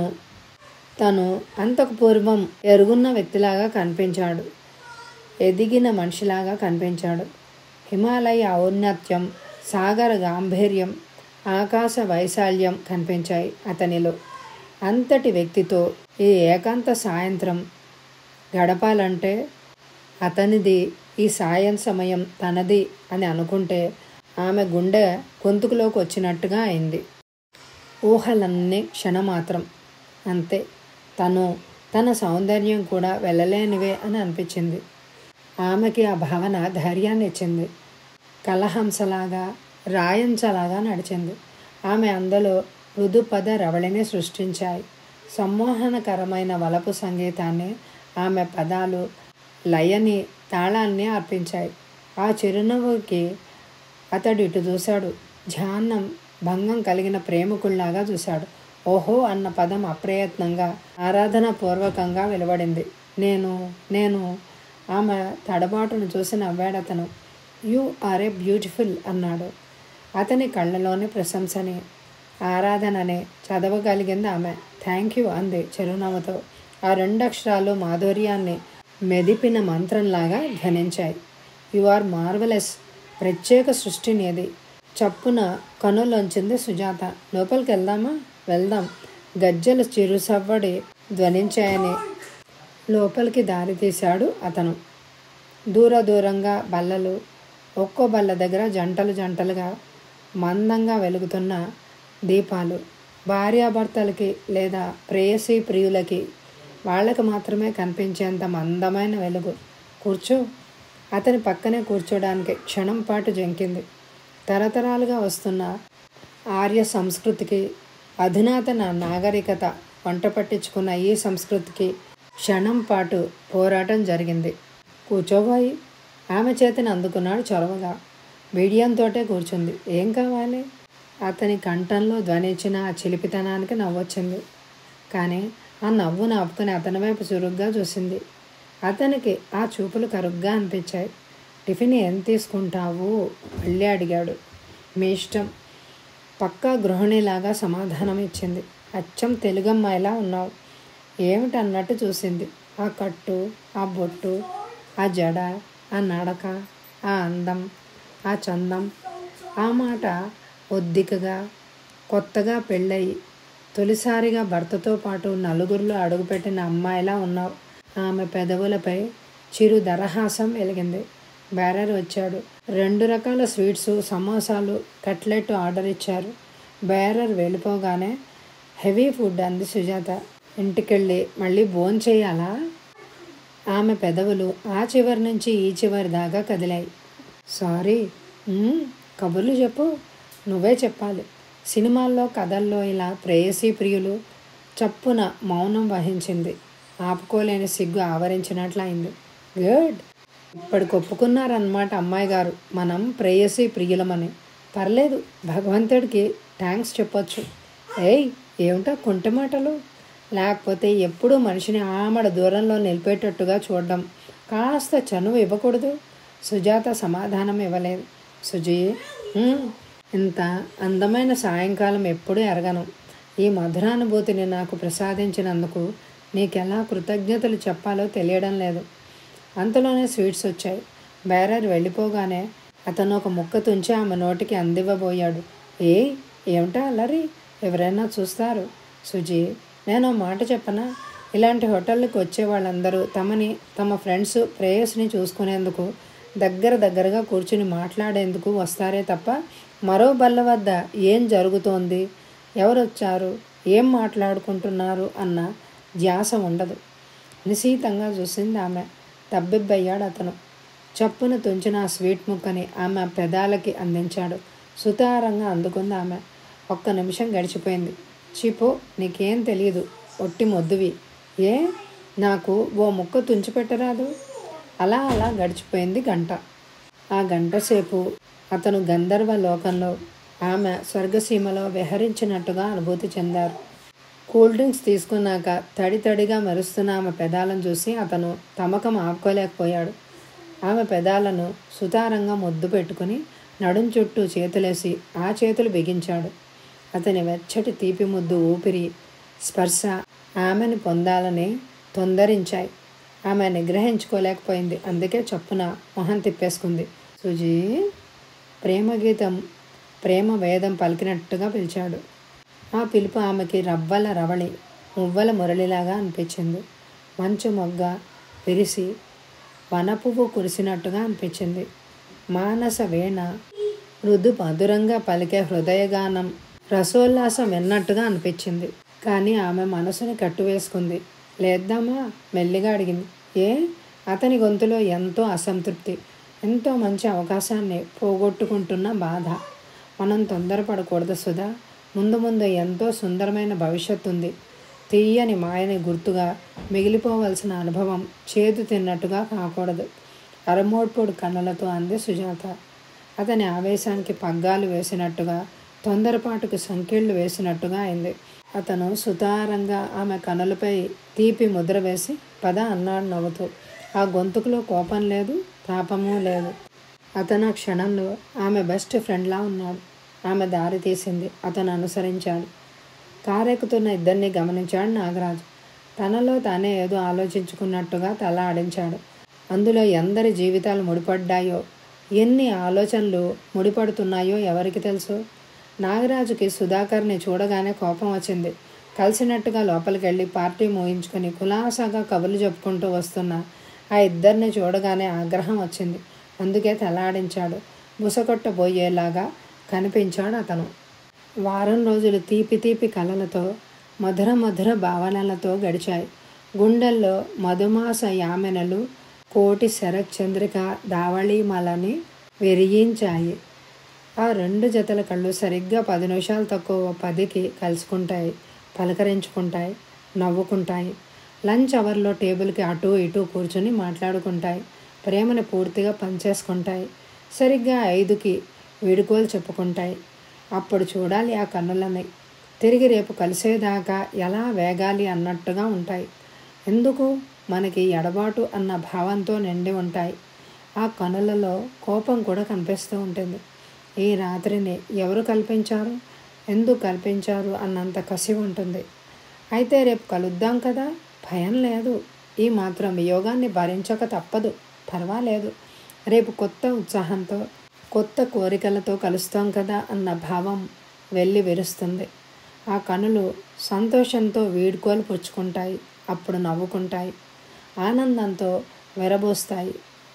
తను అంతకు పూర్వం ఎరుగున్న వ్యక్తిలాగా కనిపించాడు ఎదిగిన మనిషిలాగా కనిపించాడు హిమాలయ ఔన్నత్యం సాగర గాంభీర్యం ఆకాశ వైశాల్యం కనిపించాయి అతనిలో అంతటి వ్యక్తితో ఈ ఏకాంత సాయంత్రం గడపాలంటే అతనిది ఈ సాయం సమయం తనది అని అనుకుంటే ఆమె గుండె గొంతుకులోకి వచ్చినట్టుగా అయింది ఊహలన్నీ క్షణమాత్రం అంతే తను తన సౌందర్యం కూడా వెళ్ళలేనివే అని అనిపించింది ఆమెకి ఆ భావన ధైర్యాన్ని ఇచ్చింది కలహంసలాగా రాయంచలాగా నడిచింది ఆమె అందులో మృదుపద రవళిని సృష్టించాయి సమ్మోహనకరమైన వలపు సంగీతాన్ని ఆమె పదాలు లయని తాళాన్ని అర్పించాయి ఆ చిరునవ్వుకి అతడు ఇటు చూశాడు ధ్యానం భంగం కలిగిన ప్రేమికుల్లాగా చూశాడు ఓహో అన్న పదం అప్రయత్నంగా ఆరాధన పూర్వకంగా వెలువడింది నేను నేను ఆమె తడబాటును చూసి నవ్వాడతను యు ఆర్ ఏ బ్యూటిఫుల్ అన్నాడు అతని కళ్ళలోని ప్రశంసని ఆరాధనని చదవగలిగింది ఆమె థ్యాంక్ యూ అంది చిరునవ్వుతో ఆ రెండు అక్షరాలు మాధుర్యాన్ని మెదిపిన మంత్రంలాగా ధ్వనించాయి యు ఆర్ మార్వలెస్ ప్రత్యేక సృష్టి నీది చప్పున కనులొంచింది సుజాత లోపలికి వెళ్దామా వెళ్దాం గజ్జలు చిరుసవ్వడి ధ్వనించాయని లోపలికి దారి తీశాడు అతను దూర దూరంగా బల్లలు ఒక్కో బల్ల దగ్గర జంటలు జంటలుగా మందంగా వెలుగుతున్న దీపాలు భార్యాభర్తలకి లేదా ప్రేయసీ ప్రియులకి వాళ్ళకి మాత్రమే కనిపించేంత మందమైన వెలుగు కూర్చో అతని పక్కనే కూర్చోడానికి క్షణం పాటు జంకింది తరతరాలుగా వస్తున్న ఆర్య సంస్కృతికి అధునాతన నాగరికత వంట పట్టించుకున్న ఈ సంస్కృతికి క్షణం పాటు పోరాటం జరిగింది కూర్చోబోయి ఆమె చేతిని అందుకున్నాడు చొరవగా బిడియంతోటే కూర్చుంది ఏం కావాలి అతని కంఠంలో ధ్వనించిన ఆ చిలిపితనానికి నవ్వొచ్చింది కానీ ఆ నవ్వును ఆపుకొని అతని వైపు చురుగ్గా చూసింది అతనికి ఆ చూపులు కరుగ్గా అనిపించాయి టిఫిన్ ఏం తీసుకుంటావు మళ్ళీ అడిగాడు మీ ఇష్టం పక్కా గృహిణిలాగా సమాధానం ఇచ్చింది అచ్చం తెలుగమ్మాయిలా ఉన్నావు ఏమిటన్నట్టు చూసింది ఆ కట్టు ఆ బొట్టు ఆ జడ ఆ నడక ఆ అందం ఆ చందం ఆ మాట ఒద్దికగా కొత్తగా పెళ్ళయి తొలిసారిగా భర్తతో పాటు నలుగురిలో అడుగుపెట్టిన అమ్మాయిలా ఉన్నావు ఆమె పెదవులపై చిరు దరహాసం వెలిగింది బేరర్ వచ్చాడు రెండు రకాల స్వీట్స్ సమోసాలు కట్లెట్ ఆర్డర్ ఇచ్చారు బేరర్ వెళ్ళిపోగానే హెవీ ఫుడ్ అంది సుజాత ఇంటికెళ్ళి మళ్ళీ భోన్ చేయాలా ఆమె పెదవులు ఆ చివరి నుంచి ఈ చివరి దాకా కదిలాయి సారీ "ఉమ్, కబుర్లు చెప్పు నువ్వే చెప్పాలి సినిమాల్లో కథల్లో ఇలా ప్రేయసీ ప్రియులు చప్పున మౌనం వహించింది ఆపుకోలేని సిగ్గు ఆవరించినట్లయింది గుడ్ ఇప్పటికి ఒప్పుకున్నారన్నమాట అమ్మాయి గారు మనం ప్రేయసీ ప్రియులమని పర్లేదు భగవంతుడికి థ్యాంక్స్ చెప్పొచ్చు ఏయ్ ఏమిటో కుంటి మాటలు లేకపోతే ఎప్పుడూ మనిషిని ఆమడ దూరంలో నిలిపేటట్టుగా చూడడం కాస్త చనువు ఇవ్వకూడదు సుజాత సమాధానం ఇవ్వలేదు సుజీ "ఉమ్, ఇంత అందమైన సాయంకాలం ఎప్పుడూ ఎరగను ఈ మధురానుభూతిని నాకు ప్రసాదించినందుకు నీకెలా కృతజ్ఞతలు చెప్పాలో తెలియడం లేదు అంతలోనే స్వీట్స్ వచ్చాయి బేరర్ వెళ్ళిపోగానే అతను ఒక ముక్క తుంచి ఆమె నోటికి అందివ్వబోయాడు ఏ ఏమిటా అల్లరి ఎవరైనా చూస్తారు సుజీ నేను ఓ మాట చెప్పనా ఇలాంటి హోటళ్ళకి వచ్చే వాళ్ళందరూ తమని తమ ఫ్రెండ్స్ ప్రేయస్ని చూసుకునేందుకు దగ్గర దగ్గరగా కూర్చుని మాట్లాడేందుకు వస్తారే తప్ప మరో బల్ల వద్ద ఏం జరుగుతోంది ఎవరు వచ్చారు ఏం మాట్లాడుకుంటున్నారు అన్న ధ్యాస ఉండదు నిశీతంగా చూసింది ఆమె తబ్బిబ్బయ్యాడు అతను చప్పున తుంచిన ఆ స్వీట్ ముక్కని ఆమె పెదాలకి అందించాడు సుతారంగా అందుకుంది ఆమె ఒక్క నిమిషం గడిచిపోయింది చీపో నీకేం తెలియదు ఒట్టి మొద్దువి ఏ నాకు ఓ ముక్క తుంచిపెట్టరాదు అలా అలా గడిచిపోయింది గంట ఆ గంట సేపు అతను గంధర్వ లోకంలో ఆమె స్వర్గసీమలో విహరించినట్టుగా అనుభూతి చెందారు కూల్ డ్రింక్స్ తీసుకున్నాక తడి తడిగా మెరుస్తున్న ఆమె పెదాలను చూసి అతను తమకం ఆపుకోలేకపోయాడు ఆమె పెదాలను సుతారంగా ముద్దు పెట్టుకుని నడుం చుట్టూ చేతులేసి ఆ చేతులు బిగించాడు అతని వెచ్చటి తీపి ముద్దు ఊపిరి స్పర్శ ఆమెను పొందాలని తొందరించాయి ఆమె నిగ్రహించుకోలేకపోయింది అందుకే చప్పున మొహం తిప్పేసుకుంది సుజీ ప్రేమ గీతం ప్రేమ వేదం పలికినట్టుగా పిలిచాడు ఆ పిలుపు ఆమెకి రవ్వల రవళి మువ్వల మురళిలాగా అనిపించింది మంచు మొగ్గ విరిసి వనపువ్వు కురిసినట్టుగా అనిపించింది మానస వీణ మృదు మధురంగా పలికే హృదయగానం రసోల్లాసం విన్నట్టుగా అనిపించింది కానీ ఆమె మనసుని కట్టువేసుకుంది లేద్దామా మెల్లిగా అడిగింది ఏ అతని గొంతులో ఎంతో అసంతృప్తి ఎంతో మంచి అవకాశాన్ని పోగొట్టుకుంటున్న బాధ మనం తొందరపడకూడదు సుధా ముందు ముందు ఎంతో సుందరమైన భవిష్యత్తు ఉంది తీయని మాయని గుర్తుగా మిగిలిపోవలసిన అనుభవం చేదు తిన్నట్టుగా కాకూడదు అరమోడ్పొడు కన్నులతో అంది సుజాత అతని ఆవేశానికి పగ్గాలు వేసినట్టుగా తొందరపాటుకు సంకెళ్ళు వేసినట్టుగా అయింది అతను సుతారంగా ఆమె కనులపై తీపి ముద్ర వేసి పద అన్నాడు నవ్వుతూ ఆ గొంతుకులో కోపం లేదు తాపము లేదు అతను ఆ క్షణంలో ఆమె బెస్ట్ ఫ్రెండ్లా ఉన్నాడు ఆమె దారి తీసింది అతను అనుసరించాడు కారెక్కుతున్న ఇద్దరిని గమనించాడు నాగరాజు తనలో తానే ఏదో ఆలోచించుకున్నట్టుగా తల ఆడించాడు అందులో ఎందరి జీవితాలు ముడిపడ్డాయో ఎన్ని ఆలోచనలు ముడిపడుతున్నాయో ఎవరికి తెలుసు నాగరాజుకి సుధాకర్ని చూడగానే కోపం వచ్చింది కలిసినట్టుగా లోపలికి వెళ్ళి పార్టీ మోయించుకొని కులాసాగా కబుర్లు చెప్పుకుంటూ వస్తున్న ఆ ఇద్దరిని చూడగానే ఆగ్రహం వచ్చింది అందుకే తలాడించాడు బుసకొట్టబోయేలాగా కనిపించాడు అతను వారం రోజులు తీపి తీపి కలలతో మధుర మధుర భావనలతో గడిచాయి గుండెల్లో మధుమాస యామెనలు కోటి శరచంద్రిక దావళీమలని విరిగించాయి ఆ రెండు జతల కళ్ళు సరిగ్గా పది నిమిషాలు తక్కువ పదికి కలుసుకుంటాయి పలకరించుకుంటాయి నవ్వుకుంటాయి లంచ్ అవర్లో టేబుల్కి అటు ఇటు కూర్చుని మాట్లాడుకుంటాయి ప్రేమను పూర్తిగా పంచేసుకుంటాయి సరిగ్గా ఐదుకి వీడుకోలు చెప్పుకుంటాయి అప్పుడు చూడాలి ఆ కన్నులని తిరిగి రేపు కలిసేదాకా ఎలా వేగాలి అన్నట్టుగా ఉంటాయి ఎందుకు మనకి ఎడబాటు అన్న భావంతో నిండి ఉంటాయి ఆ కనులలో కోపం కూడా కనిపిస్తూ ఉంటుంది ఈ రాత్రిని ఎవరు కల్పించారు ఎందుకు కల్పించారు అన్నంత కసి ఉంటుంది అయితే రేపు కలుద్దాం కదా భయం లేదు ఈ మాత్రం వియోగాన్ని భరించక తప్పదు పర్వాలేదు రేపు కొత్త ఉత్సాహంతో కొత్త కోరికలతో కలుస్తాం కదా అన్న భావం వెళ్ళి విరుస్తుంది ఆ కనులు సంతోషంతో వీడ్కోలు పుచ్చుకుంటాయి అప్పుడు నవ్వుకుంటాయి ఆనందంతో వెరబోస్తాయి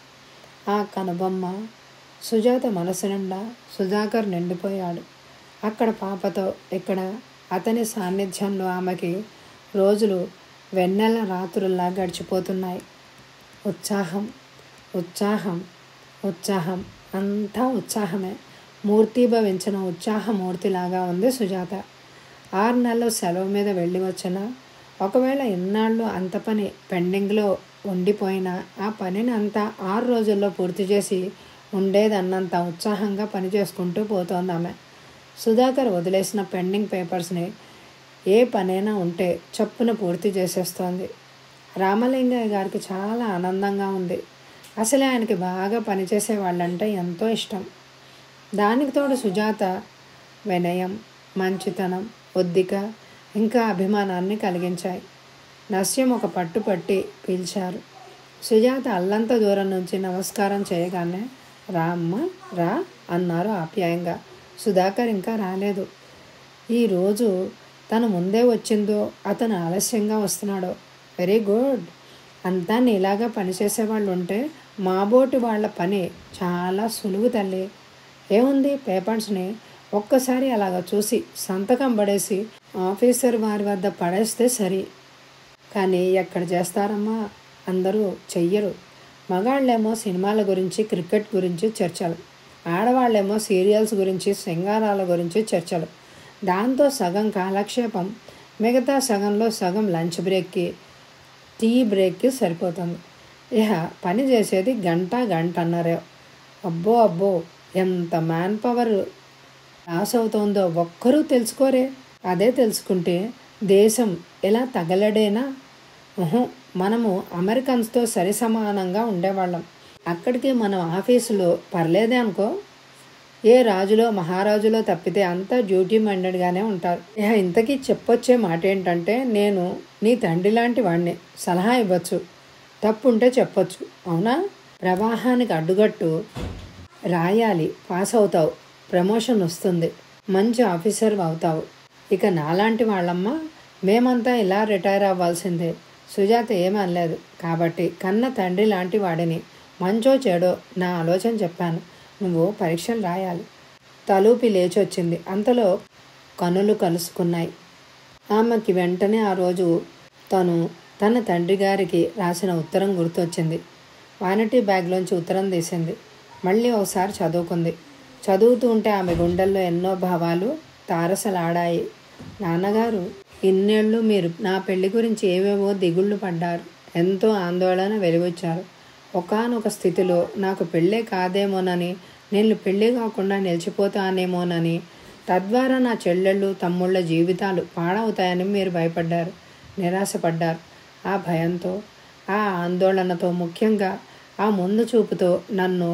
ఆ కనుబొమ్మ సుజాత మనసు నిండా సుధాకర్ నిండిపోయాడు అక్కడ పాపతో ఇక్కడ అతని సాన్నిధ్యంలో ఆమెకి రోజులు వెన్నెల రాత్రుల్లా గడిచిపోతున్నాయి ఉత్సాహం ఉత్సాహం ఉత్సాహం అంతా ఉత్సాహమే మూర్తిభవించిన ఉత్సాహమూర్తిలాగా ఉంది సుజాత ఆరు నెలలు సెలవు మీద వెళ్ళి వచ్చిన ఒకవేళ ఇన్నాళ్ళు అంత పని పెండింగ్లో ఉండిపోయినా ఆ పనిని అంతా ఆరు రోజుల్లో పూర్తి చేసి ఉండేదన్నంత ఉత్సాహంగా పని చేసుకుంటూ పోతోంది ఆమె సుధాకర్ వదిలేసిన పెండింగ్ పేపర్స్ని ఏ పనైనా ఉంటే చప్పున పూర్తి చేసేస్తోంది రామలింగయ్య గారికి చాలా ఆనందంగా ఉంది అసలే ఆయనకి బాగా పనిచేసే వాళ్ళంటే ఎంతో ఇష్టం దానికి తోడు సుజాత వినయం మంచితనం ఒద్దిక ఇంకా అభిమానాన్ని కలిగించాయి నస్యం ఒక పట్టు పట్టి పిలిచారు సుజాత అల్లంత దూరం నుంచి నమస్కారం చేయగానే రా అమ్మ రా అన్నారు ఆప్యాయంగా సుధాకర్ ఇంకా రాలేదు ఈరోజు తను ముందే వచ్చిందో అతను ఆలస్యంగా వస్తున్నాడో వెరీ గుడ్ అంతా నీలాగా పనిచేసే వాళ్ళు ఉంటే మాబోటి వాళ్ళ పని చాలా సులువు తల్లి ఏముంది పేపర్స్ని ఒక్కసారి అలాగ చూసి సంతకం పడేసి ఆఫీసర్ వారి వద్ద పడేస్తే సరి కానీ ఎక్కడ చేస్తారమ్మా అందరూ చెయ్యరు మగాళ్ళేమో సినిమాల గురించి క్రికెట్ గురించి చర్చలు ఆడవాళ్ళేమో సీరియల్స్ గురించి సింగారాల గురించి చర్చలు దాంతో సగం కాలక్షేపం మిగతా సగంలో సగం లంచ్ బ్రేక్కి టీ బ్రేక్కి సరిపోతుంది ఇహ పని చేసేది గంట గంట అన్నారే అబ్బో అబ్బో ఎంత మ్యాన్ పవర్ లాస్ అవుతోందో ఒక్కరూ తెలుసుకోరే అదే తెలుసుకుంటే దేశం ఎలా తగలడేనా ఉహు, మనము అమెరికన్స్తో సరి సమానంగా ఉండేవాళ్ళం అక్కడికి మనం ఆఫీసులో పర్లేదే అనుకో ఏ రాజులో మహారాజులో తప్పితే అంతా డ్యూటీ మైండెడ్గానే ఉంటారు ఇహ ఇంతకీ చెప్పొచ్చే మాట ఏంటంటే నేను నీ తండ్రి లాంటి వాడిని సలహా ఇవ్వచ్చు తప్పుంటే చెప్పొచ్చు అవునా ప్రవాహానికి అడ్డుగట్టు రాయాలి పాస్ అవుతావు ప్రమోషన్ వస్తుంది మంచి ఆఫీసర్ అవుతావు ఇక నాలాంటి వాళ్ళమ్మ మేమంతా ఇలా రిటైర్ అవ్వాల్సిందే సుజాత ఏమనలేదు కాబట్టి కన్న తండ్రి లాంటి వాడిని మంచో చెడో నా ఆలోచన చెప్పాను నువ్వు పరీక్షలు రాయాలి తలూపి లేచొచ్చింది అంతలో కనులు కలుసుకున్నాయి ఆమెకి వెంటనే ఆ రోజు తను తన తండ్రి గారికి రాసిన ఉత్తరం గుర్తొచ్చింది వానిటీ బ్యాగ్లోంచి ఉత్తరం తీసింది మళ్ళీ ఒకసారి చదువుకుంది చదువుతూ ఉంటే ఆమె గుండెల్లో ఎన్నో భావాలు తారసలాడాయి నాన్నగారు ఇన్నేళ్ళు మీరు నా పెళ్లి గురించి ఏవేవో దిగుళ్ళు పడ్డారు ఎంతో ఆందోళన వెలివచ్చారు ఒకానొక స్థితిలో నాకు పెళ్ళే కాదేమోనని నేను పెళ్ళి కాకుండా నిలిచిపోతానేమోనని తద్వారా నా చెల్లెళ్ళు తమ్ముళ్ళ జీవితాలు పాడవుతాయని మీరు భయపడ్డారు నిరాశపడ్డారు ఆ భయంతో ఆ ఆందోళనతో ముఖ్యంగా ఆ ముందు చూపుతో నన్ను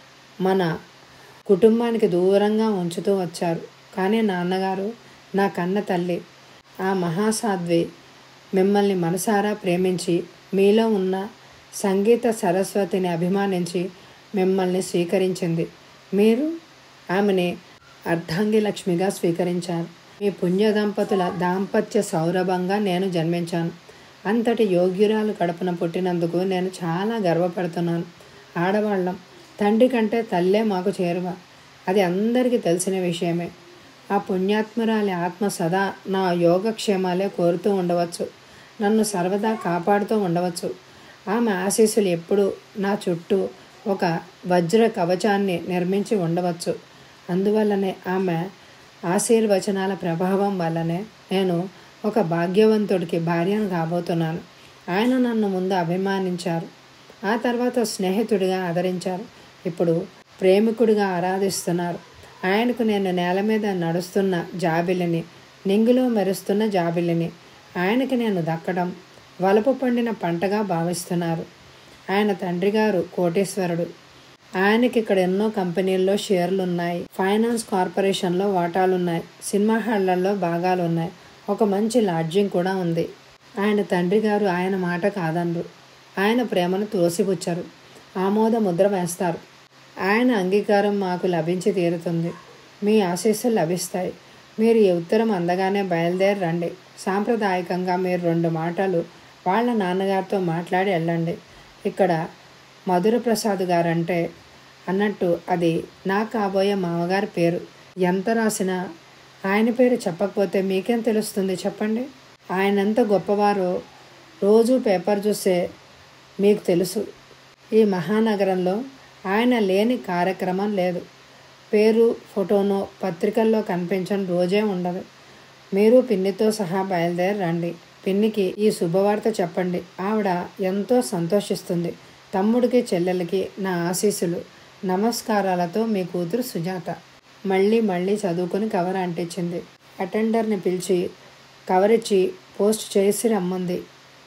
మన కుటుంబానికి దూరంగా ఉంచుతూ వచ్చారు కానీ నాన్నగారు నా కన్న తల్లి ఆ మహాసాధ్వి మిమ్మల్ని మనసారా ప్రేమించి మీలో ఉన్న సంగీత సరస్వతిని అభిమానించి మిమ్మల్ని స్వీకరించింది మీరు ఆమెని అర్ధాంగి లక్ష్మిగా స్వీకరించారు మీ పుణ్య దంపతుల దాంపత్య సౌరభంగా నేను జన్మించాను అంతటి యోగ్యురాలు కడుపున పుట్టినందుకు నేను చాలా గర్వపడుతున్నాను ఆడవాళ్ళం తండ్రి కంటే తల్లే మాకు చేరువ అది అందరికీ తెలిసిన విషయమే ఆ పుణ్యాత్మురాలి ఆత్మ సదా నా యోగక్షేమాలే కోరుతూ ఉండవచ్చు నన్ను సర్వదా కాపాడుతూ ఉండవచ్చు ఆమె ఆశీస్సులు ఎప్పుడూ నా చుట్టూ ఒక వజ్ర కవచాన్ని నిర్మించి ఉండవచ్చు అందువల్లనే ఆమె ఆశీర్వచనాల ప్రభావం వల్లనే నేను ఒక భాగ్యవంతుడికి భార్యను కాబోతున్నాను ఆయన నన్ను ముందు అభిమానించారు ఆ తర్వాత స్నేహితుడిగా ఆదరించారు ఇప్పుడు ప్రేమికుడిగా ఆరాధిస్తున్నారు ఆయనకు నేను నేల మీద నడుస్తున్న జాబిలిని నింగిలో మెరుస్తున్న జాబిలిని ఆయనకి నేను దక్కడం వలపు పండిన పంటగా భావిస్తున్నారు ఆయన తండ్రి గారు కోటేశ్వరుడు ఆయనకి ఇక్కడ ఎన్నో కంపెనీల్లో షేర్లు ఉన్నాయి ఫైనాన్స్ కార్పొరేషన్లో వాటాలు ఉన్నాయి సినిమా హాళ్లలో భాగాలు ఉన్నాయి ఒక మంచి లాడ్జింగ్ కూడా ఉంది ఆయన తండ్రి గారు ఆయన మాట కాదనరు ఆయన ప్రేమను తోసిపుచ్చరు ఆమోద ముద్ర వేస్తారు ఆయన అంగీకారం మాకు లభించి తీరుతుంది మీ ఆశీస్సులు లభిస్తాయి మీరు ఈ ఉత్తరం అందగానే బయలుదేరి రండి సాంప్రదాయకంగా మీరు రెండు మాటలు వాళ్ళ నాన్నగారితో మాట్లాడి వెళ్ళండి ఇక్కడ మధుర ప్రసాద్ గారంటే అన్నట్టు అది నా కాబోయే మామగారి పేరు ఎంత రాసినా ఆయన పేరు చెప్పకపోతే మీకేం తెలుస్తుంది చెప్పండి ఆయన ఎంత గొప్పవారో రోజు పేపర్ చూస్తే మీకు తెలుసు ఈ మహానగరంలో ఆయన లేని కార్యక్రమం లేదు పేరు ఫోటోనో పత్రికల్లో కనిపించని రోజే ఉండదు మీరు పిన్నితో సహా బయలుదేరి రండి పిన్నికి ఈ శుభవార్త చెప్పండి ఆవిడ ఎంతో సంతోషిస్తుంది తమ్ముడికి చెల్లెలకి నా ఆశీస్సులు నమస్కారాలతో మీ కూతురు సుజాత మళ్ళీ మళ్ళీ చదువుకుని కవర్ అంటించింది అటెండర్ని పిలిచి కవర్ ఇచ్చి పోస్ట్ చేసి రమ్మంది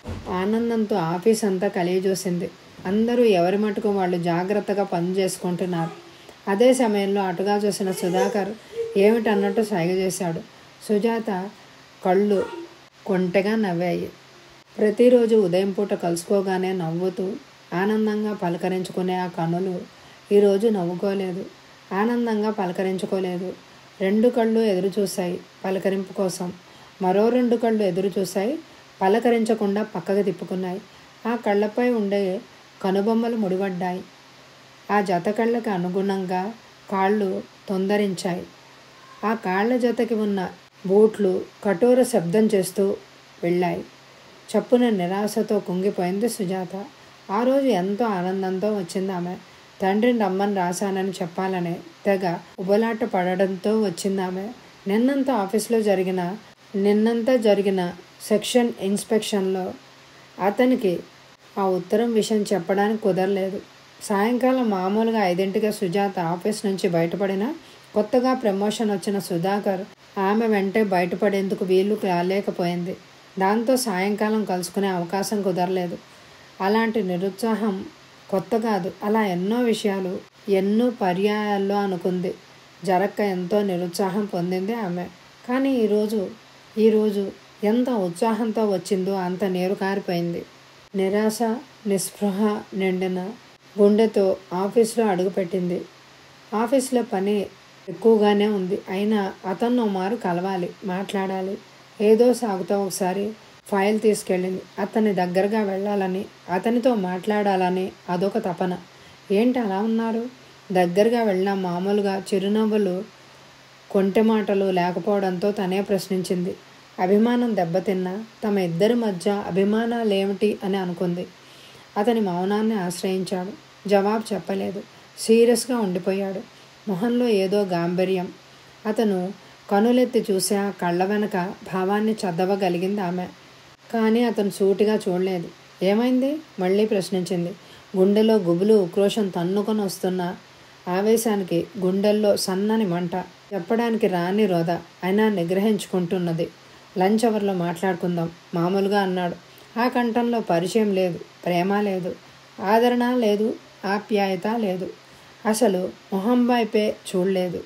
ఆనందంతో ఆఫీస్ అంతా కలిగి చూసింది అందరూ ఎవరి మటుకు వాళ్ళు జాగ్రత్తగా పని చేసుకుంటున్నారు అదే సమయంలో అటుగా చూసిన సుధాకర్ ఏమిటన్నట్టు సైగ చేశాడు సుజాత కళ్ళు కొంటెగా నవ్వాయి ప్రతిరోజు ఉదయం పూట కలుసుకోగానే నవ్వుతూ ఆనందంగా పలకరించుకునే ఆ కనులు ఈరోజు నవ్వుకోలేదు ఆనందంగా పలకరించుకోలేదు రెండు కళ్ళు ఎదురు చూశాయి పలకరింపు కోసం మరో రెండు కళ్ళు ఎదురు చూశాయి పలకరించకుండా పక్కకు తిప్పుకున్నాయి ఆ కళ్ళపై ఉండే కనుబొమ్మలు ముడిపడ్డాయి ఆ జత కళ్ళకి అనుగుణంగా కాళ్ళు తొందరించాయి ఆ కాళ్ళ జతకి ఉన్న బూట్లు కఠోర శబ్దం చేస్తూ వెళ్ళాయి చప్పున నిరాశతో కుంగిపోయింది సుజాత ఆ రోజు ఎంతో ఆనందంతో వచ్చింది ఆమె తండ్రిని రమ్మని రాశానని చెప్పాలని తెగ ఉబలాట పడడంతో వచ్చింది ఆమె నిన్నంతా ఆఫీస్లో జరిగిన నిన్నంతా జరిగిన సెక్షన్ ఇన్స్పెక్షన్లో అతనికి ఆ ఉత్తరం విషయం చెప్పడానికి కుదరలేదు సాయంకాలం మామూలుగా ఐదింటిగా సుజాత ఆఫీస్ నుంచి బయటపడిన కొత్తగా ప్రమోషన్ వచ్చిన సుధాకర్ ఆమె వెంటే బయటపడేందుకు వీలు కాలేకపోయింది దాంతో సాయంకాలం కలుసుకునే అవకాశం కుదరలేదు అలాంటి నిరుత్సాహం కొత్త కాదు అలా ఎన్నో విషయాలు ఎన్నో పర్యాయాల్లో అనుకుంది జరక్క ఎంతో నిరుత్సాహం పొందింది ఆమె కానీ ఈరోజు ఈరోజు ఎంత ఉత్సాహంతో వచ్చిందో అంత నీరు కారిపోయింది నిరాశ నిస్పృహ నిండిన గుండెతో ఆఫీస్లో అడుగుపెట్టింది ఆఫీస్లో పని ఎక్కువగానే ఉంది అయినా అతను మారు కలవాలి మాట్లాడాలి ఏదో సాగుతో ఒకసారి ఫైల్ తీసుకెళ్ళింది అతని దగ్గరగా వెళ్ళాలని అతనితో మాట్లాడాలని అదొక తపన ఏంటి అలా ఉన్నారు దగ్గరగా వెళ్ళిన మామూలుగా చిరునవ్వులు కొంటె మాటలు లేకపోవడంతో తనే ప్రశ్నించింది అభిమానం దెబ్బతిన్నా తమ ఇద్దరి మధ్య అభిమానాలేమిటి అని అనుకుంది అతని మౌనాన్ని ఆశ్రయించాడు జవాబు చెప్పలేదు సీరియస్గా ఉండిపోయాడు మొహంలో ఏదో గాంభీర్యం అతను కనులెత్తి చూసే ఆ కళ్ళ వెనక భావాన్ని చదవగలిగింది ఆమె కానీ అతను సూటిగా చూడలేదు ఏమైంది మళ్ళీ ప్రశ్నించింది గుండెలో గుబులు ఉక్రోషం తన్నుకొని వస్తున్న ఆవేశానికి గుండెల్లో సన్నని మంట చెప్పడానికి రాని రోద అయినా నిగ్రహించుకుంటున్నది లంచ్ అవర్లో మాట్లాడుకుందాం మామూలుగా అన్నాడు ఆ కంఠంలో పరిచయం లేదు ప్రేమ లేదు ఆదరణ లేదు ఆప్యాయత లేదు అసలు మొహం వైపే చూడలేదు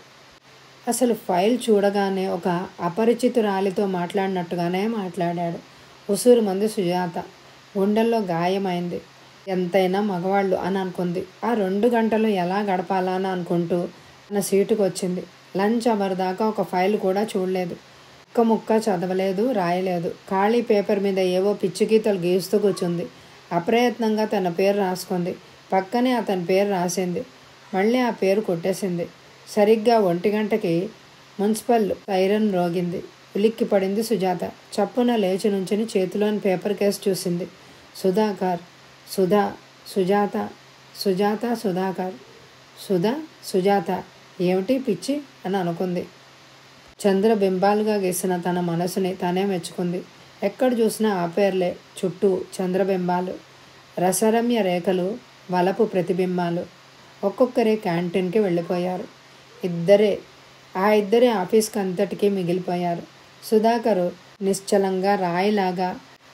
అసలు ఫైల్ చూడగానే ఒక అపరిచితురాలితో మాట్లాడినట్టుగానే మాట్లాడాడు ఉసూరు మంది సుజాత గుండెల్లో గాయమైంది ఎంతైనా మగవాళ్ళు అని అనుకుంది ఆ రెండు గంటలు ఎలా గడపాలా అని అనుకుంటూ తన సీటుకు వచ్చింది లంచ్ అవర్ దాకా ఒక ఫైల్ కూడా చూడలేదు ఒక్క ముక్క చదవలేదు రాయలేదు ఖాళీ పేపర్ మీద ఏవో పిచ్చి గీతలు గీస్తూ కూర్చుంది అప్రయత్నంగా తన పేరు రాసుకుంది పక్కనే అతని పేరు రాసింది మళ్ళీ ఆ పేరు కొట్టేసింది సరిగ్గా ఒంటి గంటకి మున్సిపల్ సైరన్ రోగింది ఉలిక్కి పడింది సుజాత చప్పున లేచి నుంచుని చేతిలోని పేపర్ కేసు చూసింది సుధాకర్ సుధా సుజాత సుజాత సుధాకర్ సుధా సుజాత ఏమిటి పిచ్చి అని అనుకుంది చంద్రబింబాలుగా గీసిన తన మనసుని తనే మెచ్చుకుంది ఎక్కడ చూసినా ఆ పేర్లే చుట్టూ చంద్రబింబాలు రసరమ్య రేఖలు వలపు ప్రతిబింబాలు ఒక్కొక్కరే క్యాంటీన్కి వెళ్ళిపోయారు ఇద్దరే ఆ ఇద్దరే ఆఫీస్కి అంతటికీ మిగిలిపోయారు సుధాకరు నిశ్చలంగా రాయిలాగా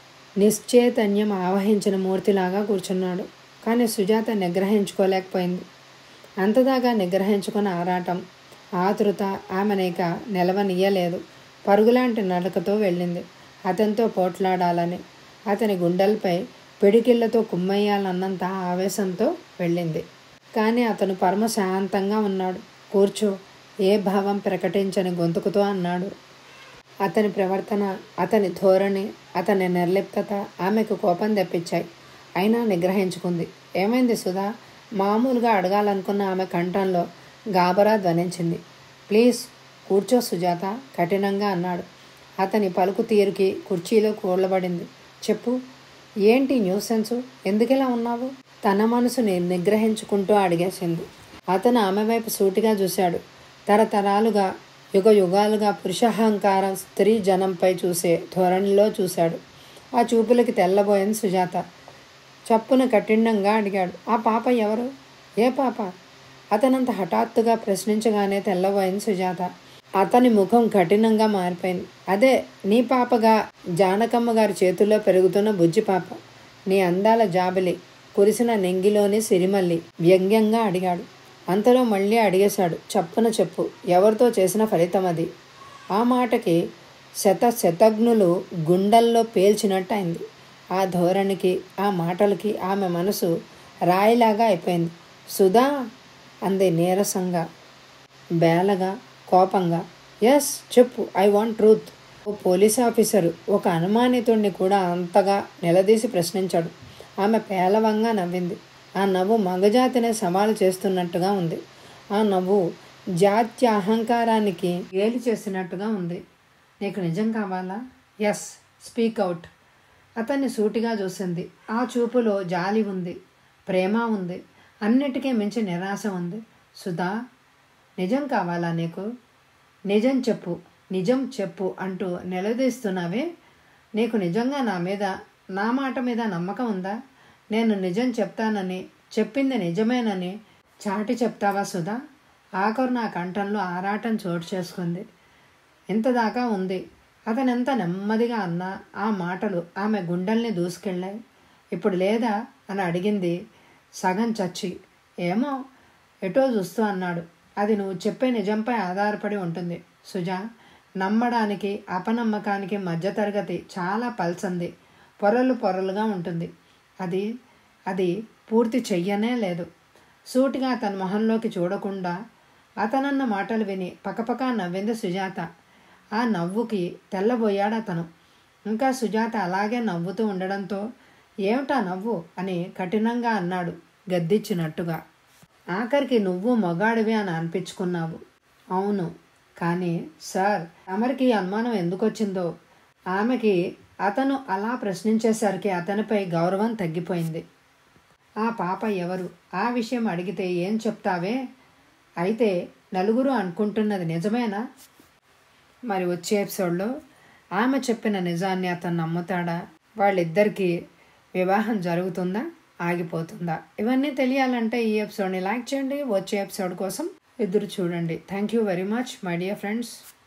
నిశ్చేతన్యం ఆవహించిన మూర్తిలాగా కూర్చున్నాడు కానీ సుజాత నిగ్రహించుకోలేకపోయింది అంతదాకా నిగ్రహించుకున్న ఆరాటం ఆతృత ఆమెనిక నిలవనీయలేదు పరుగులాంటి నడకతో వెళ్ళింది అతనితో పోట్లాడాలని అతని గుండెలపై పిడికిళ్లతో కుమ్మయ్యాలన్నంత ఆవేశంతో వెళ్ళింది కానీ అతను పరమ శాంతంగా ఉన్నాడు కూర్చో ఏ భావం ప్రకటించని గొంతుకుతో అన్నాడు అతని ప్రవర్తన అతని ధోరణి అతని నిర్లిప్తత ఆమెకు కోపం తెప్పించాయి అయినా నిగ్రహించుకుంది ఏమైంది సుధా మామూలుగా అడగాలనుకున్న ఆమె కంఠంలో గాబరా ధ్వనించింది ప్లీజ్ కూర్చో సుజాత కఠినంగా అన్నాడు అతని పలుకు తీరుకి కుర్చీలో కూలబడింది చెప్పు ఏంటి న్యూసెన్సు ఎందుకిలా ఉన్నావు తన మనసుని నిగ్రహించుకుంటూ అడిగేసింది అతను ఆమె వైపు సూటిగా చూశాడు తరతరాలుగా యుగ యుగాలుగా పురుషాహంకారం స్త్రీ జనంపై చూసే ధోరణిలో చూశాడు ఆ చూపులకి తెల్లబోయింది సుజాత చప్పున కఠినంగా అడిగాడు ఆ పాప ఎవరు ఏ పాప అతనంత హఠాత్తుగా ప్రశ్నించగానే తెల్లబోయింది సుజాత అతని ముఖం కఠినంగా మారిపోయింది అదే నీ పాపగా జానకమ్మ గారి చేతుల్లో పెరుగుతున్న బుజ్జి పాప నీ అందాల జాబిలి కురిసిన నెంగిలోని సిరిమల్లి వ్యంగ్యంగా అడిగాడు అంతలో మళ్ళీ అడిగేశాడు చప్పున చెప్పు ఎవరితో చేసిన ఫలితం అది ఆ మాటకి శత శతజ్ఞులు గుండెల్లో పేల్చినట్టు అయింది ఆ ధోరణికి ఆ మాటలకి ఆమె మనసు రాయిలాగా అయిపోయింది సుధా అంది నీరసంగా బేలగా కోపంగా ఎస్ చెప్పు ఐ వాంట్ ట్రూత్ ఓ పోలీస్ ఆఫీసరు ఒక అనుమానితుడిని కూడా అంతగా నిలదీసి ప్రశ్నించాడు ఆమె పేలవంగా నవ్వింది ఆ నవ్వు మగజాతినే సవాలు చేస్తున్నట్టుగా ఉంది ఆ నవ్వు జాత్య అహంకారానికి గేలి చేసినట్టుగా ఉంది నీకు నిజం కావాలా ఎస్ స్పీక్ అవుట్ అతన్ని సూటిగా చూసింది ఆ చూపులో జాలి ఉంది ప్రేమ ఉంది అన్నిటికీ మించి నిరాశ ఉంది సుధా నిజం కావాలా నీకు నిజం చెప్పు నిజం చెప్పు అంటూ నిలదీస్తున్నావే నీకు నిజంగా నా మీద నా మాట మీద నమ్మకం ఉందా నేను నిజం చెప్తానని చెప్పింది నిజమేనని చాటి చెప్తావా సుధా ఆఖరు నా కంఠంలో ఆరాటం చోటు చేసుకుంది ఇంతదాకా ఉంది అతను ఎంత నెమ్మదిగా అన్నా ఆ మాటలు ఆమె గుండెల్ని దూసుకెళ్ళాయి ఇప్పుడు లేదా అని అడిగింది సగం చచ్చి ఏమో ఎటో చూస్తూ అన్నాడు అది నువ్వు చెప్పే నిజంపై ఆధారపడి ఉంటుంది సుజా నమ్మడానికి అపనమ్మకానికి మధ్యతరగతి చాలా పల్సంది పొరలు పొరలుగా ఉంటుంది అది అది పూర్తి చెయ్యనే లేదు సూటిగా తన మొహంలోకి చూడకుండా అతనన్న మాటలు విని పకపక నవ్వింది సుజాత ఆ నవ్వుకి తెల్లబోయాడు అతను ఇంకా సుజాత అలాగే నవ్వుతూ ఉండడంతో ఏమిటా నవ్వు అని కఠినంగా అన్నాడు గద్దిచ్చినట్టుగా ఆఖరికి నువ్వు మొగాడివి అని అనిపించుకున్నావు అవును కానీ సార్ తమరికి అనుమానం ఎందుకు వచ్చిందో ఆమెకి అతను అలా ప్రశ్నించేసరికి అతనిపై గౌరవం తగ్గిపోయింది ఆ పాప ఎవరు ఆ విషయం అడిగితే ఏం చెప్తావే అయితే నలుగురు అనుకుంటున్నది నిజమేనా మరి వచ్చే ఎపిసోడ్లో ఆమె చెప్పిన నిజాన్ని అతను నమ్ముతాడా వాళ్ళిద్దరికీ వివాహం జరుగుతుందా ఆగిపోతుందా ఇవన్నీ తెలియాలంటే ఈ ఎపిసోడ్ని లైక్ చేయండి వచ్చే ఎపిసోడ్ కోసం ఎదురు చూడండి thank you very much my dear friends